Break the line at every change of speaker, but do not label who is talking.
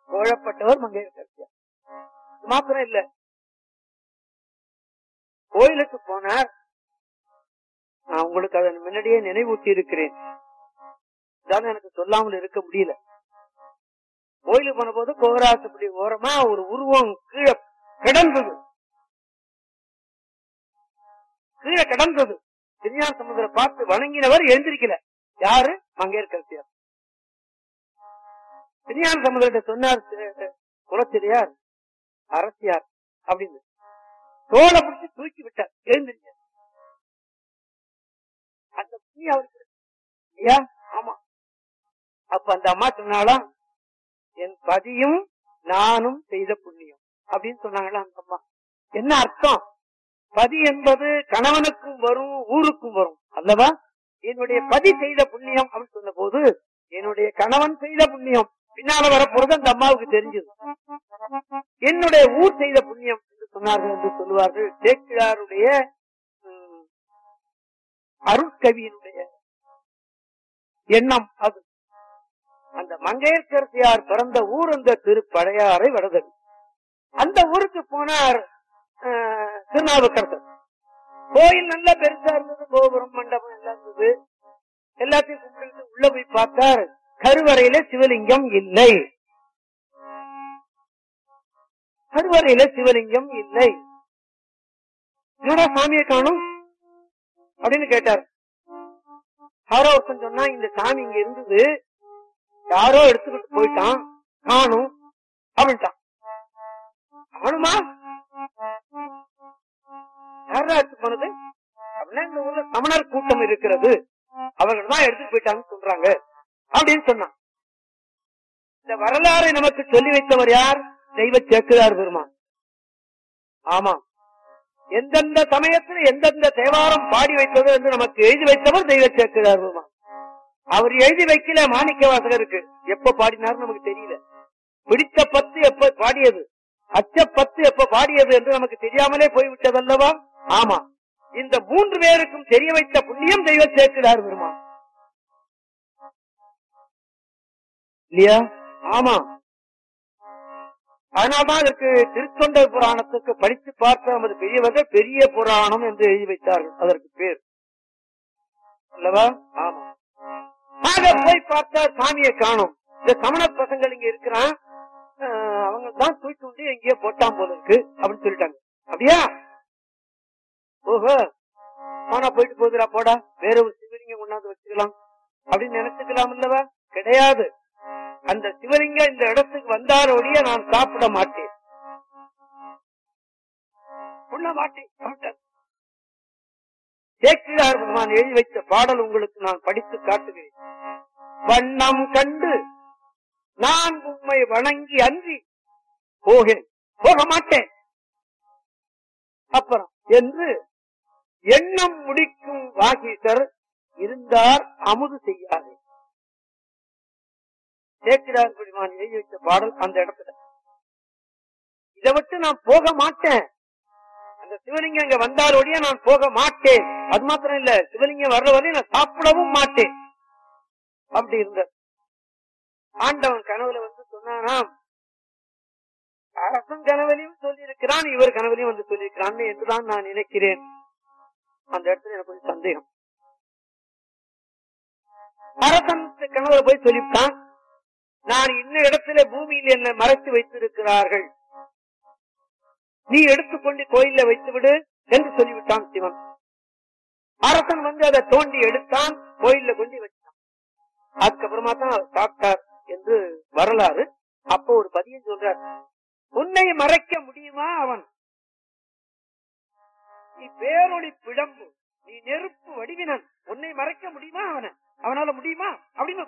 கோழப்பட்டவர் மங்கையர்கரசியார் இது மாத்திரம் இல்ல கோயிலுக்கு போனார் நான் உங்களுக்கு அதை முன்னாடியே நினைவூட்டி இருக்கிறேன் இதால எனக்கு சொல்லாமல் இருக்க முடியல கோயிலுக்கு போன போது கோகராசப்படி ஓரமா ஒரு உருவம் கீழே கிடந்தது கீழே கிடந்தது திருஞான சமுதிரம் பார்த்து வணங்கினவர் எழுந்திருக்கல யாரு மங்கையர்கரசியார் திருஞான சமுதிரத்தை சொன்னார் தி- குலச்சிரியார் அரசியார் அப்படின்னு தோலை பிடிச்சு தூக்கி விட்டார் எழுந்திருக்க அந்த புண்ணியம் அவருக்கு இருக்கு. ஐயா ஆமா அப்ப அந்த அம்மா சொன்னாலாம் என் பதியும் நானும் செய்த புண்ணியம் அப்படின்னு சொன்னாங்களா அந்த அம்மா என்ன அர்த்தம் பதி என்பது கணவனுக்கும் வரும் ஊருக்கும் வரும் அல்லவா என்னுடைய பதி செய்த புண்ணியம் அப்படின்னு சொன்ன போது என்னுடைய கணவன் செய்த புண்ணியம் பின்னால வரப்போறது அந்த அம்மாவுக்கு தெரிஞ்சது என்னுடைய ஊர் செய்த புண்ணியம் என்று சொன்னார்கள் என்று சொல்லுவார்கள் சேக்கிழாருடைய ம், அருட்கவியினுடைய எண்ணம் அது அந்த மங்கையர்கரசியார் பிறந்த ஊர் அந்த திருப்பழையாறை வடதல் அந்த ஊருக்கு போனார் அஹ், திருநாவுக்கரசர் கோயில் நல்லா பெருசா இருந்தது கோபுரம் மண்டபம் எல்லாம் இருந்தது எல்லாத்தையும் கும்பிட்டு உள்ள போய் பார்த்தார் கருவறையில சிவலிங்கம் இல்லை கருவறையில சிவலிங்கம் இல்லை என்னடா சாமியை காணும் அப்படின்னு கேட்டார் யாரோ ஒருத்தன் சொன்னா இந்த சாமி இங்க இருந்தது யாரோ எடுத்துக்கிட்டு போயிட்டான் காணும் அப்படின்ட்டான் காணுமா யாரா எடுத்து போனது அப்படின்னா இந்த ஊர்ல சமணர் கூட்டம் இருக்கிறது அவர்கள் தான் எடுத்துட்டு போயிட்டாங்கன்னு சொல்றாங்க அப்படின்னு சொன்னான் இந்த வரலாறை நமக்கு சொல்லி வைத்தவர் யார் தெய்வ சேக்கிழார் பெருமான் ஆமா எந்தெந்த சமயத்தில் எந்தெந்த தேவாரம் பாடி வைத்தது என்று நமக்கு எழுதி வைத்தவர் தெய்வ சேக்கிழார் பெருமான் அவர் எழுதி வைக்கல மாணிக்க வாசகருக்கு எப்ப பாடினார் நமக்கு தெரியல பிடித்த பத்து எப்ப பாடியது அச்ச பத்து எப்ப பாடியது என்று நமக்கு தெரியாமலே போய்விட்டதல்லவா ஆமா இந்த மூன்று பேருக்கும் தெரிய வைத்த புண்ணியம் தெய்வ சேர்க்கிறார் பெருமான் இல்லையா ஆமா அதனால்தான் இதற்கு திருத்தொண்ட புராணத்துக்கு படித்து பார்த்த நமது பெரியவர்கள் பெரிய புராணம் என்று எழுதி வைத்தார்கள் அதற்கு பேர் அல்லவா ஆமா ஆக போய் பார்த்தா சாமியை காணும் இந்த சமண பசங்கள் இங்க இருக்கிறான் அஹ், அவங்க தான் தூக்கி கொண்டு எங்கேயோ போட்டான் போல இருக்கு அப்படின்னு சொல்லிட்டாங்க அப்படியா ஓஹோ ஆனா போயிட்டு போகுதுடா போடா வேற ஒரு சிவலிங்கம் கொண்டாந்து வச்சுக்கலாம் அப்படின்னு நினைச்சுக்கலாம் இல்லவா கிடையாது அந்த சிவலிங்கம் இந்த இடத்துக்கு வந்தாரோடைய நான் சாப்பிட மாட்டேன் உண்ண மாட்டேன் சாப்பிட்டார். சேக்கிழார் பெருமான் எழுதி வைத்த பாடல் உங்களுக்கு நான் படித்து காட்டுகிறேன் வண்ணம் கண்டு நான் உம்மை வணங்கி அன்றி போகிறேன் போக மாட்டேன் அப்புறம் என்று எண்ணம் முடிக்கும் வாகீசர் இருந்தார் அமுது செய்யாதே சேக்கிரார் பெருமான் எழுதி வைத்த பாடல் அந்த இடத்துல இதை விட்டு நான் போக மாட்டேன் அந்த சிவலிங்கம் இங்க வந்தாரோடைய நான் போக மாட்டேன் அது மாத்திரம் இல்ல சிவலிங்கம் வர்ற வரையும் நான் சாப்பிடவும் மாட்டேன் அப்படி இருந்த ஆண்டவன் கனவுல வந்து சொன்னானாம் அரசன் கனவுலையும் சொல்லியிருக்கிறான் இவர் கனவுலையும் வந்து சொல்லியிருக்கிறான் என்றுதான் நான் நினைக்கிறேன் அந்த இடத்துல எனக்கு கொஞ்சம் சந்தேகம் அரசன் கனவுல போய் சொல்லிவிட்டான் நான் இன்ன இடத்துல பூமியில் என்னை மறைத்து வைத்திருக்கிறார்கள் நீ எடுத்துக்கொண்டு கோயில்ல வைத்து விடு என்று சொல்லிவிட்டான் சிவன் அரசன் வந்து அதை தோண்டி எடுத்தான் கோயில்ல கொண்டு வச்சான் அதுக்கப்புறமா தான் அவர் சாப்பிட்டார் என்று வரலாறு அப்போ ஒரு பதியம் சொல்றார் உன்னை மறைக்க முடியுமா அவன் நீ பேரொளி பிழம்பு நீ நெருப்பு வடிவினன் உன்னை மறைக்க முடியுமா அவனை அவனால முடியுமா அப்படின்னு